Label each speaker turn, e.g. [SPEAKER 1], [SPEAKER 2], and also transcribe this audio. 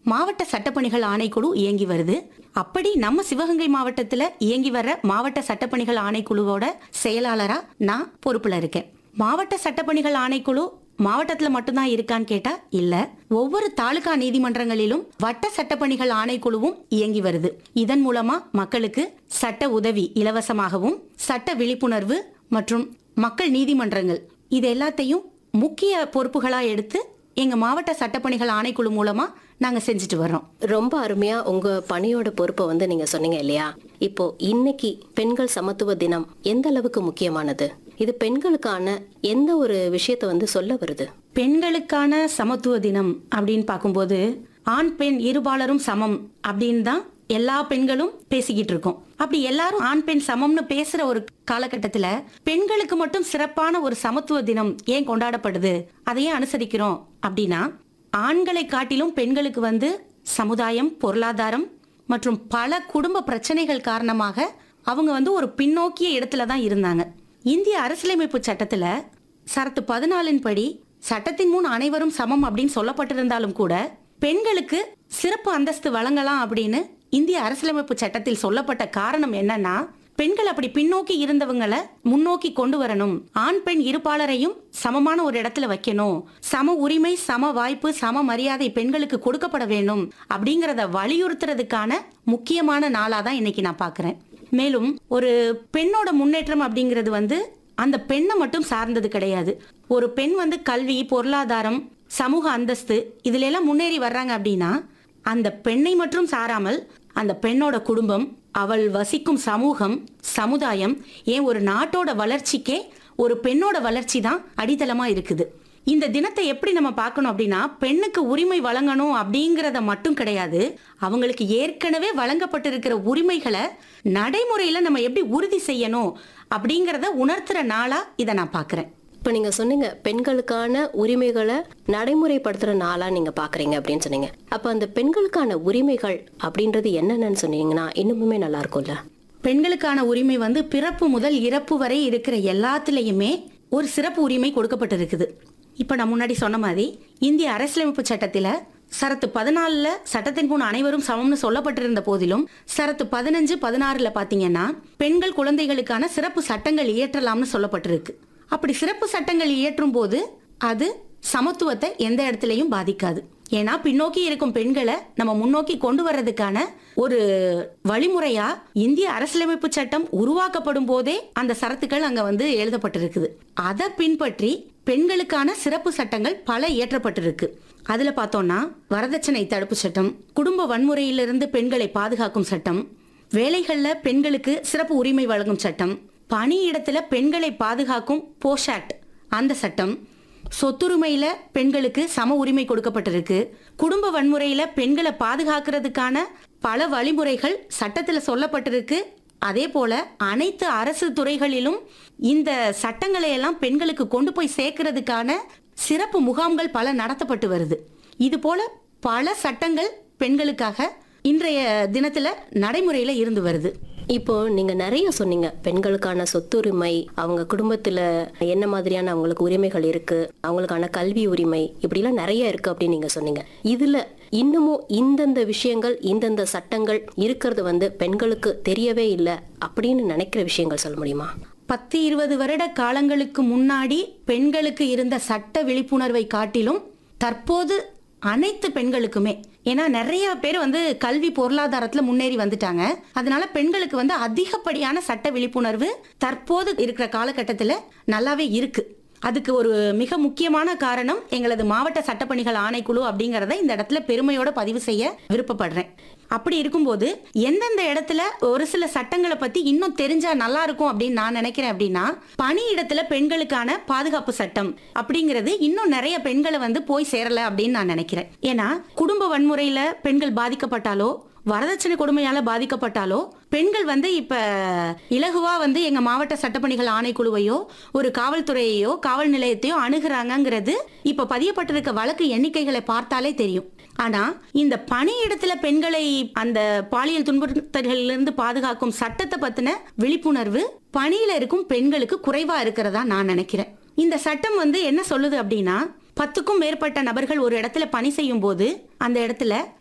[SPEAKER 1] மாவட்ட சட்டப்பணிகள் ஆணைக்குழு இயங்கி வருது அப்படி நம்ம சிவகங்கை மாவட்டத்துல இயங்கி வர்ற மாவட்ட சட்டப்பணிகள் ஆணைக்குழுவோட செயலாளரா நான் பொறுப்புல இருக்கேன் மாவட்ட சட்டப்பணிகள் ஆணைக்குழு மாவட்டத்துல மட்டும்தான் இருக்கான்னு கேட்டா இல்ல ஒவ்வொரு தாலுகா நீதிமன்றங்களிலும் வட்ட சட்டப்பணிகள் ஆணைக்குழுவும் இயங்கி வருது இதன் மூலமா மக்களுக்கு சட்ட உதவி இலவசமாகவும் சட்ட விழிப்புணர்வு மற்றும் மக்கள் நீதிமன்றங்கள் இது எல்லாத்தையும் முக்கிய பொறுப்புகளா எடுத்து எங்க மாவட்ட சட்டப்பணிகள் ஆணைக்குழு மூலமா நாங்க செஞ்சுட்டு வர்றோம்
[SPEAKER 2] ரொம்ப அருமையா உங்க பணியோட பொறுப்பை வந்து நீங்க சொன்னீங்க இல்லையா இப்போ இன்னைக்கு பெண்கள் சமத்துவ தினம் எந்த அளவுக்கு முக்கியமானது இது பெண்களுக்கான எந்த ஒரு விஷயத்தை வந்து சொல்ல வருது
[SPEAKER 1] பெண்களுக்கான சமத்துவ தினம் அப்படின்னு பார்க்கும்போது ஆண் பெண் இருபாலரும் சமம் அப்படின்னு தான் எல்லா பெண்களும் பேசிக்கிட்டு இருக்கோம் அப்படி எல்லாரும் ஆண் பெண் சமம்னு பேசுற ஒரு காலகட்டத்துல பெண்களுக்கு மட்டும் சிறப்பான ஒரு சமத்துவ தினம் ஏன் கொண்டாடப்படுது அதையே அனுசரிக்கிறோம் அப்படின்னா ஆண்களை காட்டிலும் பெண்களுக்கு வந்து சமுதாயம் பொருளாதாரம் மற்றும் பல குடும்ப பிரச்சனைகள் காரணமாக அவங்க வந்து ஒரு பின்னோக்கிய இடத்துல தான் இருந்தாங்க இந்திய அரசியலமைப்பு சட்டத்துல சரத்து பதினாலின் படி சட்டத்தின் முன் அனைவரும் சமம் அப்படின்னு சொல்லப்பட்டிருந்தாலும் கூட பெண்களுக்கு சிறப்பு அந்தஸ்து வழங்கலாம் அப்படின்னு இந்திய அரசியலமைப்பு சட்டத்தில் சொல்லப்பட்ட காரணம் என்னன்னா பெண்கள் அப்படி பின்னோக்கி இருந்தவங்களை முன்னோக்கி கொண்டு வரணும் ஆண் பெண் இருப்பாளரையும் சமமான ஒரு இடத்துல வைக்கணும் சம உரிமை சம வாய்ப்பு சம மரியாதை பெண்களுக்கு கொடுக்கப்பட வேண்டும் அப்படிங்கறத வலியுறுத்துறதுக்கான முக்கியமான நாளா தான் இன்னைக்கு நான் பாக்குறேன் மேலும் ஒரு பெண்ணோட முன்னேற்றம் அப்படிங்கிறது வந்து அந்த பெண்ணை மட்டும் சார்ந்தது கிடையாது ஒரு பெண் வந்து கல்வி பொருளாதாரம் சமூக அந்தஸ்து இதுல எல்லாம் முன்னேறி வர்றாங்க அப்படின்னா அந்த பெண்ணை மட்டும் சாராமல் அந்த பெண்ணோட குடும்பம் அவள் வசிக்கும் சமூகம் சமுதாயம் ஏன் ஒரு நாட்டோட வளர்ச்சிக்கே ஒரு பெண்ணோட வளர்ச்சி தான் அடித்தளமா இருக்குது இந்த தினத்தை எப்படி நம்ம பார்க்கணும் அப்படின்னா பெண்ணுக்கு உரிமை வழங்கணும் அப்படிங்கறத மட்டும் கிடையாது அவங்களுக்கு ஏற்கனவே வழங்கப்பட்டிருக்கிற உரிமைகளை நடைமுறையில நம்ம எப்படி உறுதி செய்யணும் அப்படிங்கறத உணர்த்துற நாளா இதை நான் பார்க்கறேன்
[SPEAKER 2] இப்ப நீங்க சொன்னீங்க பெண்களுக்கான உரிமைகளை நடைமுறைப்படுத்துற நாளா நீங்க பாக்குறீங்க அப்படின்னு சொன்னீங்க அப்ப அந்த பெண்களுக்கான உரிமைகள் அப்படின்றது என்னென்னு சொன்னீங்கன்னா இன்னுமுமே நல்லா இருக்கும்ல
[SPEAKER 1] பெண்களுக்கான உரிமை வந்து பிறப்பு முதல் இறப்பு வரை இருக்கிற எல்லாத்துலயுமே ஒரு சிறப்பு உரிமை கொடுக்கப்பட்டிருக்குது இப்ப நான் முன்னாடி சொன்ன மாதிரி இந்திய அரசியலமைப்பு சட்டத்துல சரத்து பதினாலுல சட்டத்தின் முன் அனைவரும் சமம்னு சொல்லப்பட்டிருந்த போதிலும் சரத்து பதினஞ்சு பதினாறுல பாத்தீங்கன்னா பெண்கள் குழந்தைகளுக்கான சிறப்பு சட்டங்கள் இயற்றலாம்னு சொல்லப்பட்டிருக்கு அப்படி சிறப்பு சட்டங்கள் இயற்றும் போது அது சமத்துவத்தை எந்த இடத்துலயும் பாதிக்காது ஏன்னா பின்னோக்கி இருக்கும் பெண்களை நம்ம முன்னோக்கி கொண்டு வர்றதுக்கான ஒரு வழிமுறையா இந்திய அரசியலமைப்பு சட்டம் உருவாக்கப்படும் போதே அந்த சரத்துக்கள் அங்க வந்து எழுதப்பட்டிருக்குது அதை பின்பற்றி பெண்களுக்கான சிறப்பு சட்டங்கள் பல இயற்றப்பட்டிருக்கு அதுல பார்த்தோம்னா வரதட்சணை தடுப்பு சட்டம் குடும்ப வன்முறையிலிருந்து பெண்களை பாதுகாக்கும் சட்டம் வேலைகள்ல பெண்களுக்கு சிறப்பு உரிமை வழங்கும் சட்டம் பணியிடத்துல பெண்களை பாதுகாக்கும் போஷாக்ட் அந்த சட்டம் சொத்துரிமையில பெண்களுக்கு சம உரிமை கொடுக்கப்பட்டிருக்கு குடும்ப வன்முறையில பெண்களை பாதுகாக்கிறதுக்கான பல வழிமுறைகள் சட்டத்துல சொல்லப்பட்டிருக்கு அதே போல அனைத்து அரசு துறைகளிலும் இந்த சட்டங்களை எல்லாம் பெண்களுக்கு கொண்டு போய் சேர்க்கறதுக்கான சிறப்பு முகாம்கள் பல நடத்தப்பட்டு வருது இது போல பல சட்டங்கள் பெண்களுக்காக இன்றைய தினத்துல நடைமுறையில இருந்து வருது
[SPEAKER 2] இப்போ நீங்க நிறைய சொன்னீங்க பெண்களுக்கான சொத்துரிமை அவங்க குடும்பத்துல என்ன மாதிரியான அவங்களுக்கு உரிமைகள் இருக்கு அவங்களுக்கான கல்வி உரிமை இப்படிலாம் நிறைய இருக்கு அப்படின்னு நீங்க சொன்னீங்க இதுல இன்னமும் இந்தந்த விஷயங்கள் இந்தந்த சட்டங்கள் இருக்கிறது வந்து பெண்களுக்கு தெரியவே இல்லை அப்படின்னு நினைக்கிற விஷயங்கள் சொல்ல முடியுமா
[SPEAKER 1] பத்து இருபது வருட காலங்களுக்கு முன்னாடி பெண்களுக்கு இருந்த சட்ட விழிப்புணர்வை காட்டிலும் தற்போது அனைத்து பெண்களுக்குமே ஏன்னா நிறைய பேர் வந்து கல்வி பொருளாதாரத்துல முன்னேறி வந்துட்டாங்க அதனால பெண்களுக்கு வந்து அதிகப்படியான சட்ட விழிப்புணர்வு தற்போது இருக்கிற காலகட்டத்துல நல்லாவே இருக்கு அதுக்கு ஒரு மிக முக்கியமான காரணம் எங்களது மாவட்ட சட்டப்பணிகள் ஆணைக்குழு அப்படிங்கறத இந்த இடத்துல பெருமையோட பதிவு செய்ய விருப்பப்படுறேன் அப்படி இருக்கும்போது எந்தெந்த இடத்துல ஒரு சில சட்டங்களை பத்தி இன்னும் தெரிஞ்சா நல்லா இருக்கும் அப்படின்னு நான் நினைக்கிறேன் அப்படின்னா பணியிடத்துல பெண்களுக்கான பாதுகாப்பு சட்டம் அப்படிங்கிறது இன்னும் நிறைய பெண்களை வந்து போய் சேரல அப்படின்னு நான் நினைக்கிறேன் ஏன்னா குடும்ப வன்முறையில பெண்கள் பாதிக்கப்பட்டாலோ வரதட்சணை கொடுமையால பாதிக்கப்பட்டாலோ பெண்கள் வந்து இப்ப இலகுவா வந்து எங்க மாவட்ட சட்டப்பணிகள் ஆணைக்குழுவையோ ஒரு காவல்துறையையோ காவல் நிலையத்தையோ அணுகுறாங்கங்கிறது இப்ப பதியப்பட்டிருக்க வழக்கு எண்ணிக்கைகளை பார்த்தாலே தெரியும் ஆனா இந்த பணியிடத்துல பெண்களை அந்த பாலியல் துன்புறுத்தல்களிலிருந்து பாதுகாக்கும் சட்டத்தை பத்தின விழிப்புணர்வு பணியில இருக்கும் பெண்களுக்கு குறைவா இருக்கிறதா நான் நினைக்கிறேன் இந்த சட்டம் வந்து என்ன சொல்லுது அப்படின்னா பத்துக்கும் மேற்பட்ட நபர்கள் ஒரு இடத்துல பணி செய்யும் போது அந்த இடத்துல